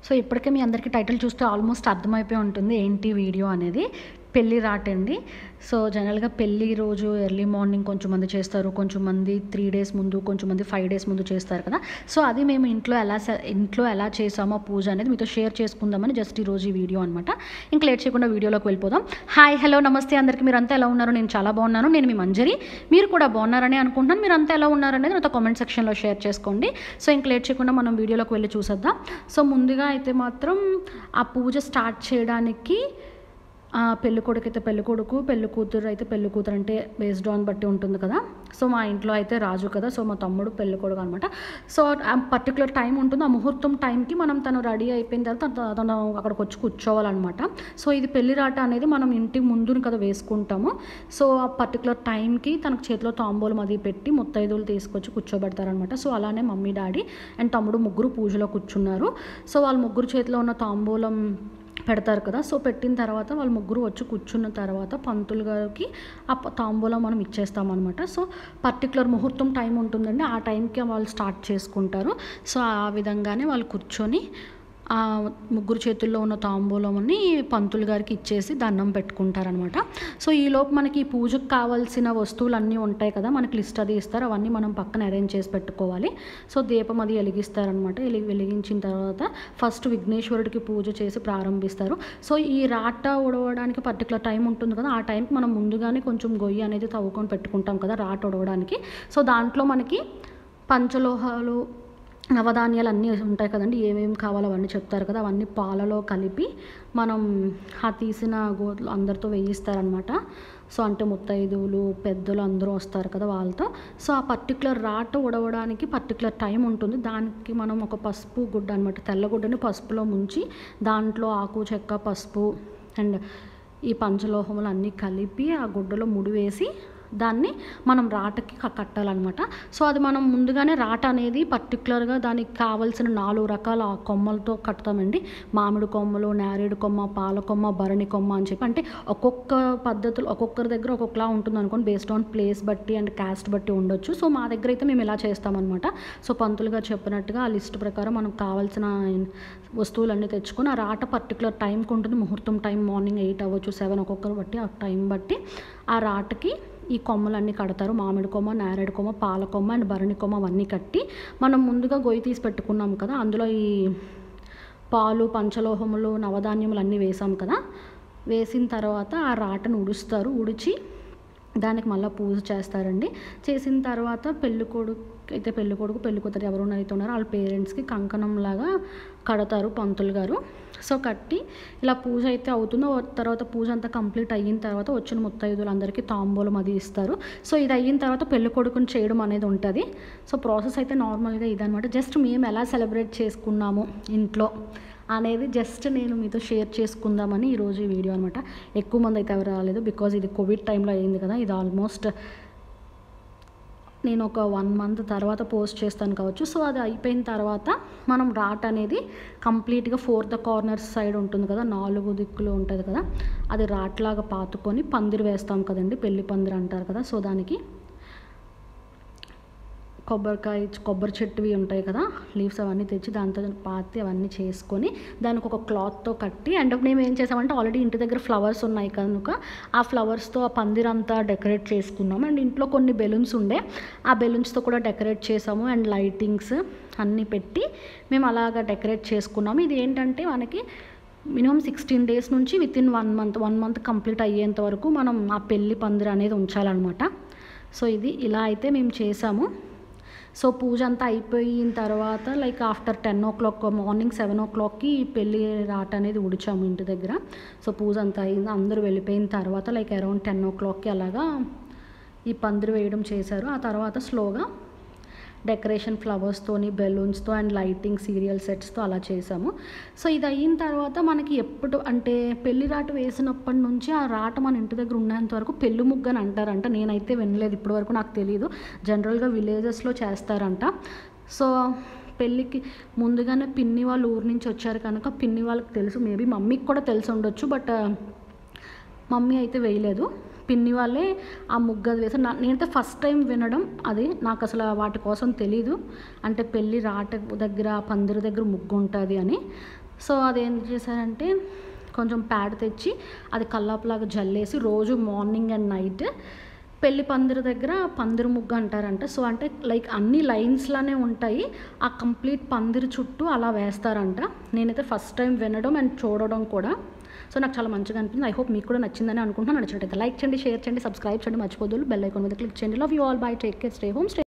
so ఇప్పటికే మీ అందరికీ title చూస్తే ఆల్మోస్ట్ అర్థమైపోయి ఉంటుంది ఏంటి వీడియో అనేది పెళ్ళి రాటండి సో జనరల్గా పెళ్ళి రోజు ఎర్లీ మార్నింగ్ కొంచెం మంది చేస్తారు కొంచెం మంది త్రీ డేస్ ముందు కొంచెం మంది ఫైవ్ డేస్ ముందు చేస్తారు కదా సో అది మేము ఇంట్లో ఎలా సె- ఇంట్లో ఎలా చేసామో పూజ అనేది మీతో షేర్ చేసుకుందామని జస్ట్ ఈరోజు ఈ వీడియో అనమాట ఇంకా లేట్ చేయకుండా వీడియోలోకి వెళ్ళిపోదాం హాయ్ హలో నమస్తే అందరికీ మీరు అంతా ఎలా ఉన్నారు నేను చాలా బాగున్నాను నేను మీ మంజరి మీరు కూడా బాగున్నారని అనుకుంటున్నాను మీరు అంతా ఎలా ఉన్నారనేది నాతో కామెంట్ సెక్షన్లో షేర్ చేసుకోండి సో ఇంక లేట్ చేయకుండా మనం వీడియోలోకి వెళ్ళి చూసేద్దాం సో ముందుగా అయితే మాత్రం ఆ పూజ స్టార్ట్ చేయడానికి ఆ, పెళ్లి కొడుకు అయితే పెళ్లి కొడుకు పెళ్లి కూతురు అయితే పెళ్లి కూతురు అంటే బేస్డ్ ఆన్ బట్టి ఉంటుంది కదా సో మా ఇంట్లో అయితే రాజు కదా సో మా తమ్ముడు పెళ్లి కొడుకు అనమాట సో ఆ పర్టికులర్ టైం ఉంటుంది ఆ ముహూర్తం టైంకి మనం తను రెడీ అయిపోయిన తర్వాత తను- తను అక్కడికి వచ్చి కూర్చోవాలన్నమాట సో ఇది పెళ్లి రాట అనేది మనం ఇంటి ముందుని కదా వేసుకుంటాము సో ఆ పర్టికులర్ టైంకి తనకు చేతిలో తాంబూలం అది పెట్టి ముత్తైదువులు తీసుకొచ్చి కూర్చోబెడతారనమాట సో అలానే మమ్మీ డాడీ అండ్ తమ్ముడు ముగ్గురు పూజలో కూర్చున్నారు సో వాళ్ళ ముగ్గురు చేతిలో ఉన్న తాంబూలం పెడతారు కదా సో పెట్టిన తర్వాత వాళ్ళు ముగ్గురు వచ్చి కూర్చున్న తర్వాత పంతులు గారికి ఆ ప- తాంబూలం మనం ఇచ్చేస్తామన్నమాట సో పర్టికులర్ ముహూర్తం టైం ఉంటుందండి ఆ టైంకి వాళ్ళు స్టార్ట్ చేసుకుంటారు సో ఆ విధంగానే వాళ్ళు కూర్చొని ఆ ముగ్గురు చేతుల్లో ఉన్న తాంబూలంని పంతులు గారికి ఇచ్చేసి దండం పెట్టుకుంటారనమాట సో ఈలోపు మనకి ఈ పూజకు కావాల్సిన వస్తువులు అన్నీ ఉంటాయి కదా మనకి లిస్ట్ అది ఇస్తారు అవన్నీ మనం పక్కన అరేంజ్ చేసి పెట్టుకోవాలి సో దీపం అది వెలిగిస్తారనమాట వెలిగి వెలిగించిన తర్వాత ఫస్ట్ విఘ్నేశ్వరుడికి పూజ చేసి ప్రారంభిస్తారు సో ఈ రాట ఉడవడానికి పర్టికులర్ టైం ఉంటుంది కదా ఆ టైంకి మనం ముందుగానే కొంచెం గొయ్యి అనేది తవ్వుకొని పెట్టుకుంటాం కదా రాట ఉడవడానికి సో దాంట్లో మనకి పంచలోహాలు నవధాన్యాలు అన్నీ ఉంటాయి కదండి ఏమేమి కావాలో అవన్నీ చెప్తారు కదా అవన్నీ పాలలో కలిపి మనం ఆ తీసిన గోతులు అందరితో వేయిస్తారనమాట సో అంటే ముత్తైదువులు పెద్దలు అందరూ వస్తారు కదా వాళ్ళతో సో ఆ పర్టికులర్ రాట ఉడవడానికి పర్టికులర్ టైం ఉంటుంది దానికి మనం ఒక పసుపు గుడ్డ అనమాట తెల్లగుడ్డని పసుపులో ముంచి దాంట్లో ఆకు చెక్క పసుపు అండ్ ఈ పంచలోహములు అన్నీ కలిపి ఆ గుడ్డలో ముడి వేసి దాన్ని మనం రాటకి క- కట్టాలన్నమాట సో అది మనం ముందుగానే రాట అనేది పర్టికులర్గా దానికి కావలసిన నాలుగు రకాల కొమ్మలతో కడతామండి మామిడి కొమ్మలు నేరేడు కొమ్మ పాల కొమ్మ భరణి కొమ్మ అని చెప్పి అంటే ఒక్కొక్క పద్ధతులు ఒక్కొక్కరి దగ్గర ఒక్కొక్కలా ఉంటుంది అనుకోండి బేస్డ్ ఆన్ ప్లేస్ బట్టి అండ్ క్యాస్ట్ బట్టి ఉండొచ్చు సో మా దగ్గర అయితే మేము ఇలా చేస్తామన్నమాట సో పంతులు గారు చెప్పినట్టుగా ఆ లిస్ట్ ప్రకారం మనకు కావాల్సిన వస్తువులన్నీ తెచ్చుకొని ఆ రాట పర్టికులర్ టైంకి ఉంటుంది ముహూర్తం టైం మార్నింగ్ ఎయిట్ అవ్వచ్చు సెవెన్ ఒక్కొక్కరు బట్టి ఆ టైం బట్టి ఆ రాటకి ఈ కొమ్మలన్నీ కడతారు మామిడి కొమ్మ నేరేడు కొమ్మ పాల కొమ్మ అండ్ భరణి కొమ్మ అవన్నీ కట్టి మనం ముందుగా గొయ్యి తీసి పెట్టుకున్నాం కదా అందులో ఈ పాలు పంచలోహములు నవధాన్యములు అన్నీ వేసాం కదా వేసిన తర్వాత ఆ రాటను ఉడుస్తారు ఉడిచి దానికి మళ్ళీ పూజ చేస్తారండి చేసిన తర్వాత పెళ్లి కొడుకు అయితే పెళ్లి కొడుకు పెళ్లి కూతురు ఎవరు ఉన్నారో వాళ్ళ పేరెంట్స్కి కంకణం లాగా కడతారు పంతులు గారు సో కట్టి ఇలా పూజ అయితే అవుతుందో తర్వాత పూజ అంతా కంప్లీట్ అయిన తర్వాత వచ్చిన ముత్తైదులు అందరికీ తాంబూలం అది ఇస్తారు సో ఇది అయిన తర్వాత పెళ్లి కొడుకుని చేయడం అనేది ఉంటుంది సో ప్రాసెస్ అయితే నార్మల్గా ఇదనమాట జస్ట్ మేము ఎలా సెలబ్రేట్ చేసుకున్నాము ఇంట్లో అనేది జస్ట్ నేను మీతో షేర్ చేసుకుందామని ఈరోజు ఈ వీడియో అనమాట ఎక్కువ మంది అయితే ఎవరు రాలేదు బికాజ్ ఇది కోవిడ్ టైంలో అయింది కదా ఇది ఆల్మోస్ట్ నేను ఒక వన్ మంత్ తర్వాత పోస్ట్ చేస్తాను కావచ్చు సో అది అయిపోయిన తర్వాత మనం రాట్ అనేది కంప్లీట్గా ఫోర్త్ కార్నర్ సైడ్ ఉంటుంది కదా నాలుగు దిక్కులు ఉంటుంది కదా అది రాట్లాగా పాతుకొని పందిరి వేస్తాం కదండి పెళ్లి పందిరి అంటారు కదా సో దానికి కొబ్బరికాయ కొబ్బరి చెట్టువి ఉంటాయి కదా లీవ్స్ అవన్నీ తెచ్చి దాంతో పాతి అవన్నీ చేసుకొని దానికి ఒక క్లాత్తో కట్టి అండ్ మేము ఏం చేసామంటే ఆల్రెడీ ఇంటి దగ్గర ఫ్లవర్స్ ఉన్నాయి కనుక ఆ ఫ్లవర్స్తో ఆ పందిరంతా డెకరేట్ చేసుకున్నాము అండ్ ఇంట్లో కొన్ని బెలూన్స్ ఉండే ఆ బెలూన్స్తో కూడా డెకరేట్ చేసాము అండ్ లైటింగ్స్ అన్నీ పెట్టి మేము అలాగా డెకరేట్ చేసుకున్నాము ఇది ఏంటంటే మనకి మినిమం సిక్స్టీన్ డేస్ నుంచి within one month one month complete అయ్యేంత వరకు మనం ఆ పెళ్లి పందిరి అనేది ఉంచాలన్నమాట సో ఇది ఇలా అయితే మేము చేసాము సో పూజ అంతా అయిపోయిన తర్వాత like after ten o'clock morning seven ఓ క్లాక్కి పెళ్ళి రాట అనేది ఉడిచాము ఇంటి దగ్గర సో పూజ అంతా అయింది అందరూ వెళ్ళిపోయిన తర్వాత లైక్ అరౌండ్ టెన్ ఓ క్లాక్కి అలాగా ఈ పందిరి వేయడం చేశారు ఆ తర్వాత స్లోగా డెకరేషన్ ఫ్లవర్స్తోని బెలూన్స్తో అండ్ లైటింగ్ సీరియల్ సెట్స్తో అలా చేసాము సో ఇది అయిన తర్వాత మనకి ఎప్పుడు అంటే పెళ్లి రాట వేసినప్పటి నుంచి ఆ రాట మన ఇంటి దగ్గర ఉన్నంత వరకు పెళ్లి ముగ్గు అని అంటారంట నేనైతే వినలేదు ఇప్పటి వరకు నాకు తెలియదు జనరల్గా విలేజెస్లో చేస్తారంట సో పెళ్ళికి ముందుగానే పిన్ని వాళ్ళు ఊరు నుంచి వచ్చారు కనుక పిన్ని వాళ్ళకి తెలుసు మేబీ మమ్మీకి కూడా తెలిసి ఉండొచ్చు బట్ మమ్మీ అయితే వేయలేదు పిన్ని వాళ్ళే ఆ ముగ్గు అది వేసారు నా- నేనైతే ఫస్ట్ టైం వినడం అది నాకు అసలు వాటి కోసం తెలీదు అంటే పెళ్ళి రాట దగ్గర పందిరి దగ్గర ముగ్గు ఉంటుంది అని సో అదేం చేశారంటే కొంచెం ప్యాడ్ తెచ్చి అది కల్లాపులాగా జల్లేసి రోజు మార్నింగ్ అండ్ నైట్ పెళ్లి పందిరి దగ్గర పందిరి ముగ్గు అంటారంట సో అంటే లైక్ అన్ని లైన్స్లానే ఉంటాయి ఆ కంప్లీట్ పందిరి చుట్టూ అలా వేస్తారంట నేనైతే ఫస్ట్ టైం వినడం అండ్ చూడడం కూడా సో నాకు చాలా మంచిగా అనిపించింది ఐ హోప్ మీకు కూడా నచ్చిందని అనుకుంటున్నాను నచ్చినట్టయితే లైక్ చేయండి షేర్ చేయండి సబ్స్క్రైబ్ చేయండి మర్చిపోదు బెల్ ఐకాన్ మీద క్లిక్ చేయండి love you all bye take care stay home stay